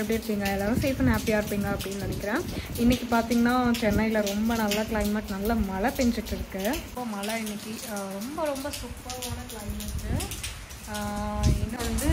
எப்படி இருக்கீங்க எல்லாரும் சேஃப் அண்ட் ஹாப்பியாக இருப்பீங்க அப்படின்னு நினைக்கிறேன் இன்னைக்கு பார்த்தீங்கன்னா சென்னையில் ரொம்ப நல்ல கிளைமேட் நல்ல மழை பெஞ்சிட்டு இருக்கு இப்போ மழை இன்னைக்கு ஆஹ், ரொம்ப ரொம்ப சூப்பரான கிளைமேட்டு இன்னும் வந்து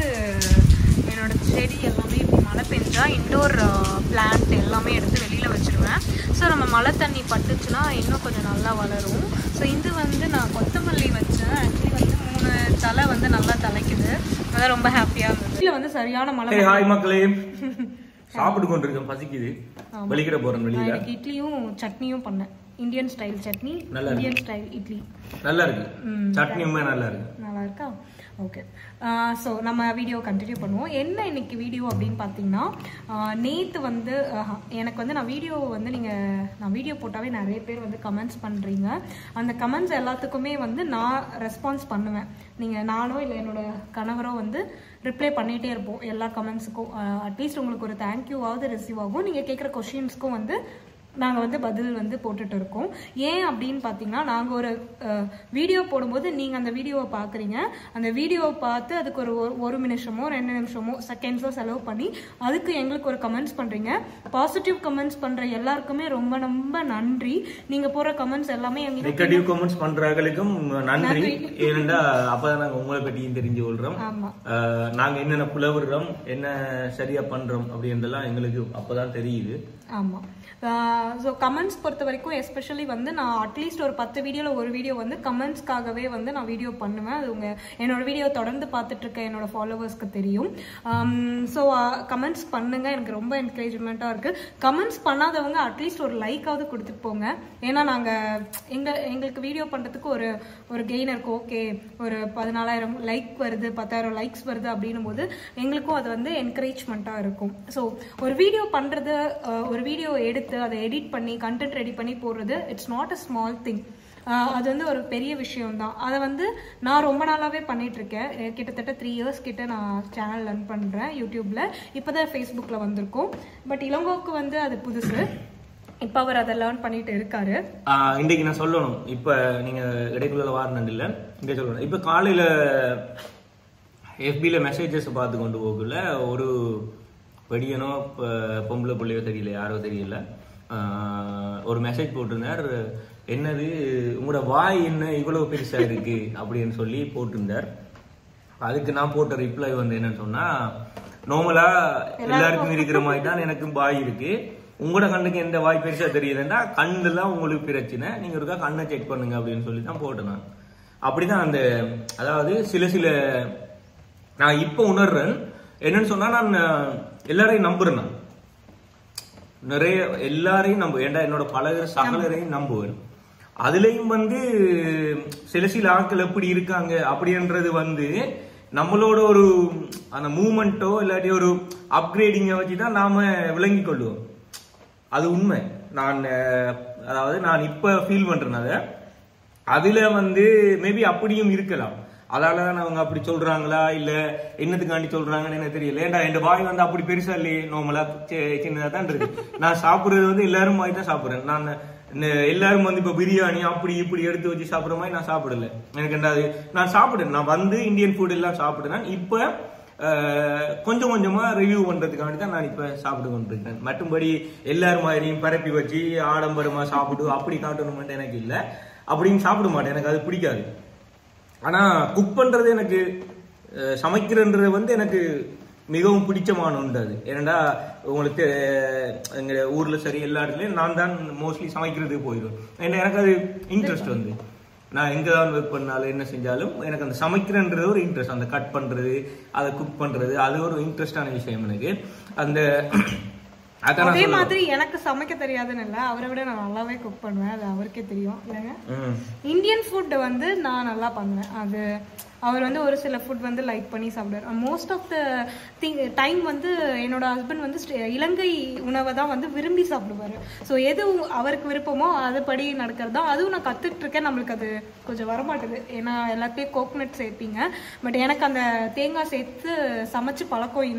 என்னோட செடி எல்லாமே இப்படி மழை பெஞ்சா இன்டோர் பிளான்ட் எல்லாமே எடுத்து வெளியில் வச்சிருவேன் ஸோ நம்ம மழை தண்ணி பட்டுச்சுன்னா இன்னும் கொஞ்சம் நல்லா வளரும் ஸோ இது வந்து நான் கொத்தமல்லி வச்சேன் ஆக்சுவலி வந்து மூணு தலை வந்து நல்லா தலைக்குது அதான் ரொம்ப ஹாப்பியாக இருந்தது இதில் வந்து சரியான மழை ஹே ஹாய் மக்களே சாப்பிட்டு கொண்டிருக்கேன் பசிக்குது வெளிக்கிட போறேன் நான் வெளியில இன்னைக்கு இட்லியும் சட்னியும் பண்ணேன் இந்தியன் ஸ்டைல் சட்னி நல்லா இருக்கு. இந்தியன் ஸ்டைல் இட்லி நல்லா இருக்கு ம். சட்னியுமே நல்லா இருக்கு நல்லா இருக்கா ஓகே ஸோ நம்ம வீடியோ கண்டினியூ பண்ணுவோம் என்ன இன்னைக்கு வீடியோ அப்படின்னு பார்த்தீங்கன்னா நேற்று வந்து ஆஹ், எனக்கு வந்து நான் வீடியோ வந்து நீங்கள் நான் வீடியோ போட்டாவே நிறைய பேர் வந்து கமெண்ட்ஸ் பண்ணுறீங்க அந்த கமெண்ட்ஸ் எல்லாத்துக்குமே வந்து நான் ரெஸ்பான்ஸ் பண்ணுவேன் நீங்கள் நானோ இல்லை என்னோட கணவரோ வந்து ரிப்ளை பண்ணிகிட்டே இருப்போம் எல்லா கமெண்ட்ஸுக்கும் அட்லீஸ்ட் உங்களுக்கு ஒரு தேங்க்யூவாவது ரிசீவ் ஆகும் நீங்கள் கேட்குற கொஷின்ஸ்க்கும் வந்து நாங்கள் வந்து பதில் வந்து போட்டுட்டு இருக்கோம் ஏன் அப்படின்னு பார்த்தீங்கன்னா நாங்கள் ஒரு வீடியோ போடும்போது நீங்கள் அந்த வீடியோவை பார்க்குறீங்க அந்த வீடியோவை பார்த்து அதுக்கு ஒரு ஒரு- ஒரு நிமிஷமோ ரெண்டு நிமிஷமோ செகண்ட்ஸோ செலவு பண்ணி அதுக்கு எங்களுக்கு ஒரு கமெண்ட்ஸ் பண்ணுறீங்க பாசிட்டிவ் கமெண்ட்ஸ் பண்ணுற எல்லாருக்குமே ரொம்ப ரொம்ப நன்றி நீங்கள் போடுற கமெண்ட்ஸ் எல்லாமே எங்களுக்கு நெகட்டிவ் கமெண்ட்ஸ் பண்றவங்களுக்கும் நன்றி ஏனென்றா அப்பதான் நாங்க உங்களை பற்றியும் தெரிஞ்சு கொள்றோம் ஆமாம் அஹ், நாங்க என்னென்ன புலவுறோம் என்ன சரியா பண்றோம் அப்படின்றதெல்லாம் எங்களுக்கு அப்பதான் தெரியுது ஆமாம் ஸோ கமெண்ட்ஸ் பொறுத்த வரைக்கும் எஸ்பெஷலி வந்து நான் அட்லீஸ்ட் ஒரு பத்து வீடியோவில் ஒரு வீடியோ வந்து கமெண்ட்ஸ்க்காகவே வந்து நான் வீடியோ பண்ணுவேன் அது உங்கள் என்னோட வீடியோ தொடர்ந்து பார்த்துட்டு இருக்க என்னோட ஃபாலோவர்ஸ்க்கு தெரியும் ஸோ கமெண்ட்ஸ் பண்ணுங்க எனக்கு ரொம்ப என்கரேஜ்மெண்ட்டாக இருக்குது கமெண்ட்ஸ் பண்ணாதவங்க அட்லீஸ்ட் ஒரு லைக்காவது கொடுத்துட்டு போங்க ஏன்னா நாங்கள் எங்கள் எங்களுக்கு வீடியோ பண்ணுறதுக்கு ஒரு ஒரு கெயின் இருக்கும் ஓகே ஒரு பதினாலாயிரம் லைக் வருது பத்தாயிரம் லைக்ஸ் வருது அப்படின்னும் போது எங்களுக்கும் அது வந்து என்கரேஜ்மெண்ட்டாக இருக்கும் ஸோ ஒரு வீடியோ பண்ணுறது ஒரு வீடியோ எடுத்து அதை எடிட் பண்ணி கண்டென்ட் ரெடி பண்ணி போடுறது it's not a small thing அது வந்து ஒரு பெரிய விஷயம் தான் அதை வந்து நான் ரொம்ப நாளாகவே பண்ணிட்டு இருக்கேன் அஹ் கிட்டத்தட்ட த்ரீ இயர்ஸ் கிட்ட நான் சேனல் ரன் பண்ணுறேன் யூடியூப்ல இப்போ தான் ஃபேஸ்புக்கில் வந்திருக்கோம் பட் இளங்கோக்கு வந்து அது புதுசு இப்போ அவர் அதை லேர்ன் பண்ணிட்டு இருக்காரு ஆஹ், இன்றைக்கு நான் சொல்லணும் இப்ப நீங்க இடைக்குள்ள வாரணம் இல்ல இங்க சொல்லணும் இப்ப காலையில FB ல மெசேஜஸ் பார்த்து கொண்டு போகல ஒரு வெடியனோ ப- பொம்பளை பிள்ளையோ தெரியல யாரோ தெரியல ஆஹ், ஒரு மெசேஜ் போட்டிருந்தார் என்னது உங்களோட வாய் என்ன இவ்வளவு பெருசா இருக்கு அப்படின்னு சொல்லி போட்டிருந்தார் அதுக்கு நான் போட்ட ரிப்ளை வந்து என்னன்னு சொன்னா நார்மலா எல்லாருக்கும் இருக்கிற மாதிரி தான் எனக்கும் வாய் இருக்கு உங்களோட கண்ணுக்கு எந்த வாய் பெருசா தெரியுதுன்னா கண்ணுல உங்களுக்கு பிரச்சனை நீங்க ஒருக்கா கண்ணை செக் பண்ணுங்க அப்படின்னு சொல்லி தான் போட்டேன் நான் அப்படிதான் அந்த அதாவது சில சில நான் இப்ப உணர்றேன் என்னன்னு சொன்னா நான் எல்லாரையும் நம்புறேன் நான் நிறைய எல்லாரையும் நம்ப ஏன்டா என்னோட பழகுற சகலரையும் நம்புவேன் அதுலயும் வந்து சில சில ஆட்கள் எப்படி இருக்காங்க அப்படின்றது வந்து நம்மளோட ஒரு அந்த மூமெண்ட்டோ இல்லாட்டி ஒரு அப்கிரேடிங்கை வச்சு தான் நாம விளங்கி கொள்ளுவோம் அது உண்மை நான் அஹ், அதாவது நான் இப்ப ஃபீல் பண்றேன் அதை அதுல வந்து மேபி அப்படியும் இருக்கலாம் அதால தான் அவங்க அப்படி சொல்றாங்களா இல்ல என்னத்துக்காண்டி சொல்றாங்கன்னு எனக்கு தெரியல ஏன்டா என் வாய் வந்து அப்படி பெருசா இல்லையே நார்மலா சின்னதா தான் இருக்கு நான் சாப்பிடுறது வந்து எல்லாரும் மாதிரி தான் சாப்பிடுறேன் நான் ந- எல்லாரும் வந்து இப்ப பிரியாணி அப்படி இப்படி எடுத்து வச்சு சாப்பிடுற மாதிரி நான் சாப்பிடல எனக்கு என்ன அது நான் சாப்பிடுறேன் நான் வந்து இந்தியன் ஃபுட் எல்லாம் சாப்பிடுறேன் இப்ப அஹ், கொஞ்சம் கொஞ்சமா ரிவ்யூ பண்றதுக்காண்டி தான் நான் இப்ப சாப்பிட்டு கொண்டிருக்கேன் மற்றும்படி எல்லாரும் மாதிரியும் பரப்பி வச்சு ஆடம்பரமா சாப்பிடு அப்படி காட்டணும்னு எனக்கு இல்ல அப்படின்னு சாப்பிட மாட்டேன் எனக்கு அது பிடிக்காது ஆனா குக் பண்றது எனக்கு அஹ், சமைக்கிறன்றது வந்து எனக்கு மிகவும் பிடிச்சமான ஒன்று அது ஏன்னா உங்களுக்கு அஹ், எங்க ஊர்ல சரி எல்லா இடத்துலயும் நான் தான் மோஸ்ட்லி சமைக்கிறதுக்கு போயிடும் ஏன்னா எனக்கு அது இன்ட்ரெஸ்ட் வந்து நான் எங்க தான் ஒர்க் பண்ணாலும் என்ன செஞ்சாலும் எனக்கு அந்த சமைக்கிறன்றது ஒரு இன்ட்ரெஸ்ட் அந்த கட் பண்றது அதை குக் பண்றது அது ஒரு இன்ட்ரெஸ்டான விஷயம் எனக்கு அந்த அதான் நான் அதே சொல்ல மாதிரி எனக்கு சமைக்க தெரியாதுன்னு இல்லை அவரை விட நான் நல்லாவே குக் பண்ணுவேன் அது அவருக்கே தெரியும் இல்லைங்க ம் இந்தியன் ஃபுட் வந்து நான் நல்லா பண்ணுவேன் அது அவர் வந்து ஒரு சில ஃபுட் வந்து லைக் பண்ணி சாப்பிடுவார் most of the thing time வந்து என்னோட ஹஸ்பண்ட் வந்து ஸ்டே- இலங்கை உணவை தான் வந்து விரும்பி சாப்பிடுவார் ஸோ எது அவருக்கு விருப்பமோ அதுபடி நடக்கிறது தான் அதுவும் நான் கற்றுட்டு இருக்கேன் நம்மளுக்கு அது கொஞ்சம் வரமாட்டுது ஏன்னா எல்லாத்தையும் கோகனட் சேர்ப்பீங்க பட் எனக்கு அந்த தேங்காய் சேர்த்து சமைச்சு பழக்கம் இல்லை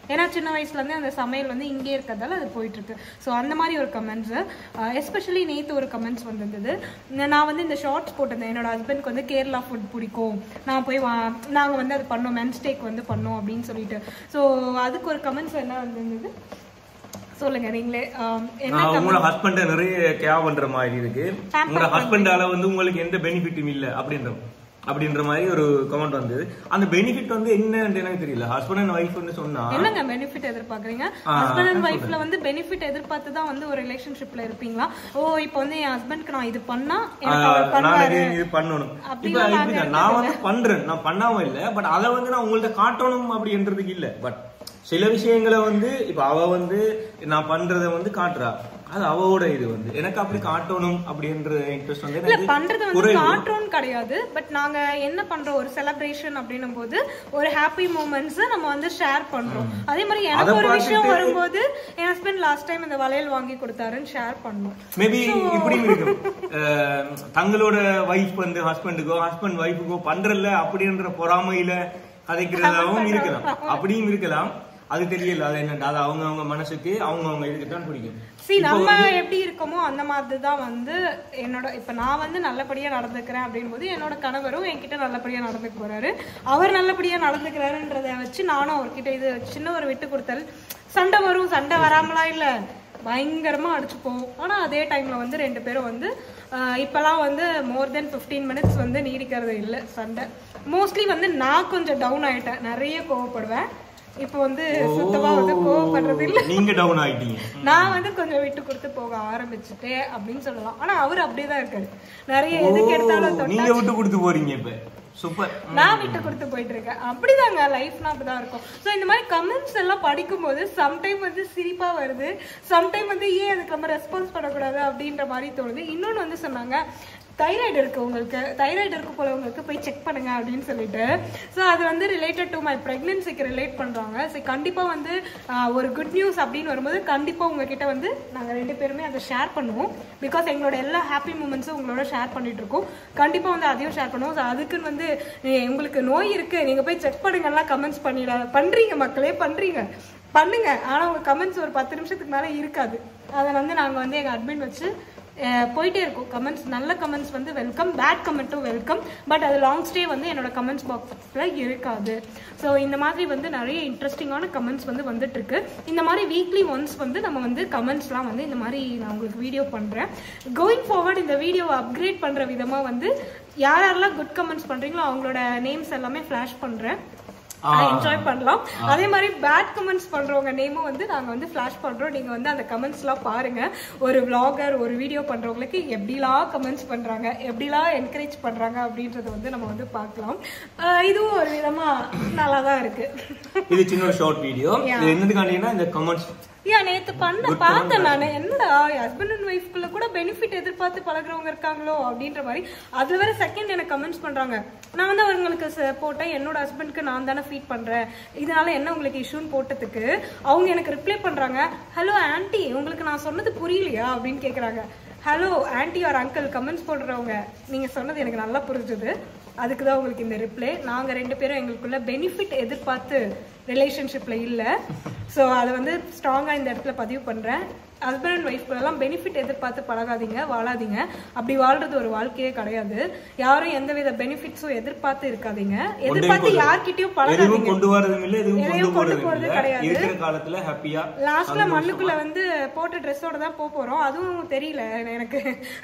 ஏன்னா சின்ன வயசுல இருந்து அந்த சமையல் வந்து இங்கே இருக்கிறதால அது போயிட்டு இருக்கு ஸோ அந்த மாதிரி ஒரு கமெண்ட்ஸ் எஸ்பெஷலி நேத்து ஒரு கமெண்ட்ஸ் வந்திருந்தது ந- நான் வந்து இந்த ஷார்ட்ஸ் போட்டிருந்தேன் என்னோட ஹஸ்பண்ட்க்கு வந்து கேரளா ஃபுட் பிடிக்கும் நான் போய் வா நாங்கள் வந்து அது பண்ணோம் மென் ஸ்டேக் வந்து பண்ணோம் அப்படின்னு சொல்லிட்டு ஸோ அதுக்கு ஒரு கமெண்ட்ஸ் என்ன வந்திருந்தது சொல்லுங்க நீங்களே ஆம், என்ன நான் உங்களோட ஹஸ்பண்ட நிறைய கேர் பண்ற மாதிரி இருக்கு Pamper உங்களோட ஹஸ்பண்டால வந்து உங்களுக்கு எந்த பெனிஃபிட்டும் இல்ல அப்படின்ற அப்படின்ற மாதிரி ஒரு கமெண்ட் வந்தது அந்த பெனிஃபிட் வந்து என்னன்னு எனக்கு தெரியல ஹஸ்பண்ட் அண்ட் ஒய்ஃப் வந்து சொன்னா என்னங்க பெனிஃபிட் எதிர்பார்க்கறீங்க ஆ, ஹஸ்பண்ட் அண்ட் ஒய்ஃப்ல வந்து பெனிஃபிட் எதிர்பார்த்து தான் வந்து ஒரு ரிலேஷன்ஷிப்ல இருப்பீங்களா ஓ இப்போ வந்து என் ஹஸ்பண்ட்க்கு நான் இது பண்ணா எனக்கு அவர் ஆஹ், பண்ணுவாரு நாளைக்கு இது பண்ணணும் அப்படிலாம் இப்ப நாங்க இப்படிதான். நான் வந்து பண்றேன் நான் பண்ணாம இல்ல பட் அதை வந்து நான் உங்கள்ட்ட காட்டணும் அப்படின்றதுக்கு இல்ல பட் சில விஷயங்களை வந்து இப்ப அவ வந்து நான் பண்றத வந்து காட்டுறா அது அவவோட இது வந்து எனக்கு அப்படி காட்டணும் அப்படின்ற இன்ட்ரெஸ்ட் வந்து இல்ல எனக்கு பண்றது வந்து குறைவு. காட்டுறோம் கிடையாது பட் நாங்க என்ன பண்றோம் ஒரு செலிப்ரேஷன் அப்படின்னும் போது ஒரு ஹாப்பி மூமெண்ட்ஸ் நம்ம வந்து ஷேர் பண்றோம் அதே மாதிரி எனக்கு அத ஒரு விஷயம் பார்த்துட்டு- வரும்போது என் ஹஸ்பண்ட் லாஸ்ட் டைம் இந்த வளையல் வாங்கி கொடுத்தாருன்னு ஷேர் பண்ணோம் மேபி இப்படியும் இருக்கும் அஹ், தங்களோட வைஃப் வந்து ஹஸ்பண்டுக்கோ ஹஸ்பண்ட் ஒய்ஃபுக்கோ பண்றல அப்படின்ற பொறாமையில கதைக்கிறதாவும் இருக்கலாம் அப்படியும் இருக்கலாம் அது தெரியல அது என்ன அது அவங்க அவங்க மனசுக்கு அவங்க அவங்க இதுக்கு தான் பிடிக்கும் சி நம்ம எப்படி இருக்கோமோ அந்த மாதிரி தான் வந்து என்னோட இப்ப நான் வந்து நல்லபடியா நடந்துக்கிறேன் அப்படின்போது என்னோட கணவரும் என்கிட்ட நல்லபடியா நடந்துக்க போறாரு அவர் நல்லபடியா நடந்துக்கிறாருன்றத வச்சு நானும் அவர்கிட்ட இது சின்ன ஒரு விட்டு கொடுத்தல் சண்டை வரும் சண்டை வராமலா இல்ல பயங்கரமா அடிச்சுப்போம் ஆனா அதே டைம்ல வந்து ரெண்டு பேரும் வந்து ஆஹ், இப்பெல்லாம் வந்து மோர் தென் 15 மினிட்ஸ் வந்து நீடிக்கிறது இல்லை சண்டை மோஸ்ட்லி வந்து நான் கொஞ்சம் டவுன் ஆயிட்டேன் நிறைய கோவப்படுவேன் இப்போ வந்து சுத்தமா வந்து கோவப்படுறது இல்ல நீங்க டவுன் ஆயிட்டீங்க நான் வந்து கொஞ்சம் விட்டு கொடுத்து போக ஆரம்பிச்சுட்டேன் அப்படின்னு சொல்லலாம் ஆனா அவர் அப்படியேதான் இருக்காரு நிறைய எதுக்கு எடுத்தாலும் தொட்டா நீங்க விட்டு கொடுத்து போறீங்க இப்ப சூப்பர் நான் விட்டு கொடுத்து போயிட்டு இருக்கேன் அப்படிதாங்க லைஃப்னா அப்படிதான் இருக்கும் ஸோ இந்த மாதிரி கமெண்ட்ஸ் எல்லாம் படிக்கும்போது சம்டைம் வந்து சிரிப்பா வருது சம்டைம் வந்து ஏன் அதுக்கு நம்ம ரெஸ்பான்ஸ் பண்ணக்கூடாது அப்படின்ற மாதிரி தோணுது இன்னொன்னு வந்து சொன்னாங்க தைராய்டு இருக்கு உங்களுக்கு தைராய்டு இருக்கு போல உங்களுக்கு போய் செக் பண்ணுங்க அப்படின்னு சொல்லிட்டு ஸோ அது வந்து ரிலேட்டட் டு மை ப்ரெக்னென்சிக்கு ரிலேட் பண்றாங்க ஸோ கண்டிப்பா வந்து ஆஹ், ஒரு குட் நியூஸ் அப்படின்னு வரும்போது கண்டிப்பா உங்ககிட்ட வந்து நாங்க ரெண்டு பேருமே அதை ஷேர் பண்ணுவோம் பிகாஸ் எங்களோட எல்லா ஹாப்பி மூமெண்ட்ஸும் உங்களோட ஷேர் பண்ணிட்டு இருக்கோம் கண்டிப்பா வந்து அதையும் ஷேர் பண்ணுவோம் ஸோ அதுக்குன்னு வந்து நீ- உங்களுக்கு நோய் இருக்கு நீங்க போய் செக் பண்ணுங்கலாம் கமெண்ட்ஸ் பண்ணிட பண்றீங்க மக்களே பண்றீங்க பண்ணுங்க ஆனா உங்க கமெண்ட்ஸ் ஒரு பத்து நிமிஷத்துக்கு மேல இருக்காது அதை வந்து நாங்க வந்து எங்க அட்மின் வச்சு அஹ், போயிட்டே இருக்கும் கமெண்ட்ஸ் நல்ல கமெண்ட்ஸ் வந்து வெல்கம் பேட் கமெண்ட்டும் வெல்கம் பட் அது லாங் ஸ்டே வந்து என்னோட கமெண்ட்ஸ் பாக்ஸில் இருக்காது ஸோ இந்த மாதிரி வந்து நிறைய இன்ட்ரெஸ்டிங்கான கமெண்ட்ஸ் வந்து வந்துட்டு இருக்கு இந்த மாதிரி வீக்லி ஒன்ஸ் வந்து நம்ம வந்து கமெண்ட்ஸ்லாம் வந்து இந்த மாதிரி நான் உங்களுக்கு வீடியோ பண்றேன் கோயிங் ஃபார்வர்ட் இந்த வீடியோவை அப்கிரேட் பண்ற விதமா வந்து யார் யாரெல்லாம் குட் கமெண்ட்ஸ் பண்றீங்களோ அவங்களோட நேம்ஸ் எல்லாமே ஃபிளாஷ் பண்றேன் என்ஜாய் பண்ணலாம் அதே மாதிரி பேட் கமெண்ட்ஸ் பண்றவங்க நேமும் வந்து நாங்க வந்து ஃபிளாஷ் பண்றோம் நீங்க வந்து அந்த கமெண்ட்ஸ் எல்லாம் பாருங்க ஒரு vlogger ஒரு வீடியோ பண்றவங்களுக்கு எப்படிலாம் கமெண்ட்ஸ் பண்றாங்க எப்படிலாம் என்கரேஜ் பண்றாங்க அப்படின்றத வந்து நம்ம வந்து பார்க்கலாம் அஹ் இதுவும் ஒரு விதமா நல்லா தான் இருக்கு இது சின்ன ஒரு ஷார்ட் வீடியோ இது என்னதுக்காண்டினா இந்த கமெண்ட்ஸ் ஏன் நேத்து பண்ண பார்த்தேன் நானு என்னடா ஹஸ்பண்ட் அண்ட் ஒய்ஃப்குள்ள கூட பெனிஃபிட் எதிர்பார்த்து பழகுறவங்க இருக்காங்களோ அப்படின்ற மாதிரி அதுல வேற செகண்ட் எனக்கு கமெண்ட்ஸ் பண்றாங்க நான் வந்து அவங்களுக்கு ச- போட்டேன் என்னோட ஹஸ்பண்ட்க்கு நான் தானே ஃபீட் பண்றேன் இதனால என்ன உங்களுக்கு இஷ்யூன்னு போட்டதுக்கு அவங்க எனக்கு ரிப்ளை பண்றாங்க ஹலோ ஆன்ட்டி உங்களுக்கு நான் சொன்னது புரியலையா அப்படின்னு கேக்குறாங்க hello aunty or uncle comments போடுறவங்க நீங்க சொன்னது எனக்கு நல்லா புரிஞ்சுது அதுக்கு தான் உங்களுக்கு இந்த ரிப்ளை நாங்க ரெண்டு பேரும் எங்களுக்குள்ள பெனிஃபிட் எதிர்பார்த்து ரிலேஷன்ஷிப்ல இல்ல ஸோ அதை வந்து ஸ்ட்ராங்கா இந்த இடத்துல பதிவு பண்றேன் ஹஸ்பண்ட் அண்ட் ஒய்ஃப்குள்ளெல்லாம் பெனிஃபிட் எதிர்பார்த்து பழகாதீங்க வாழாதீங்க அப்படி வாழ்றது ஒரு வாழ்க்கையே கிடையாது யாரும் எந்தவித பெனிஃபிட்ஸும் எதிர்பார்த்து இருக்காதீங்க எதிர்பார்த்து யார்கிட்டயும் எதுவும் பழகாதீங்க கொண்டு வரதும் இல்ல எதுவும் எதையும் கொண்டு கொண்டு போறதும் போறது இல்ல கிடையாது. இருக்கிற காலத்துல ஹாப்பியா லாஸ்ட்ல மண்ணுக்குள்ள வந்து போட்ட ட்ரெஸ்ஸோட தான் போக போறோம் அதுவும் தெரியல எனக்கு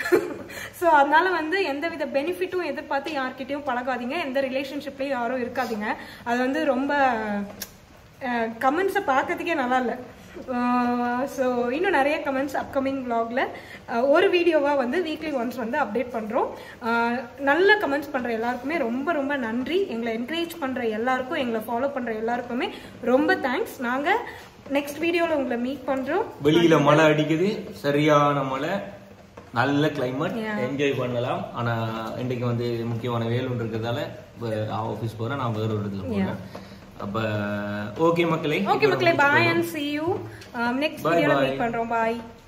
சோ அதனால வந்து எந்தவித பெனிஃபிட்டும் எதிர்பார்த்து யார்கிட்டயும் பழகாதீங்க எந்த ரிலேஷன்ஷிப்லயும் யாரும் இருக்காதீங்க அது வந்து ரொம்ப கமெண்ட்ஸை பார்க்கறதுக்கே நல்லா இல்லை ஸோ இன்னும் நிறைய கமெண்ட்ஸ் அப்கமிங் vlogல அஹ், ஒரு வீடியோவாக வந்து வீக்லி ஒன்ஸ் வந்து அப்டேட் பண்ணுறோம் நல்ல கமெண்ட்ஸ் பண்ணுற எல்லாருக்குமே ரொம்ப ரொம்ப நன்றி எங்களை என்கரேஜ் பண்ணுற எல்லாருக்கும் எங்களை ஃபாலோ பண்ணுற எல்லாருக்குமே ரொம்ப தேங்க்ஸ் நாங்கள் நெக்ஸ்ட் வீடியோவில் உங்களை மீட் பண்ணுறோம் வெளியில மழை அடிக்குது சரியான மழை நல்ல கிளைமேட் என்ஜாய் பண்ணலாம் ஆனா இன்றைக்கு வந்து முக்கியமான வேலை ஒன்று இருக்கிறதால ஆஃபீஸ் போறேன் நான் வேற ஒரு இடத்துல போறேன் அப்ப ஓகே மக்களே ஓகே மக்களே bye and see you next Bye, வீடியோவில் bye. மீட் பண்ணுறோம் பாய்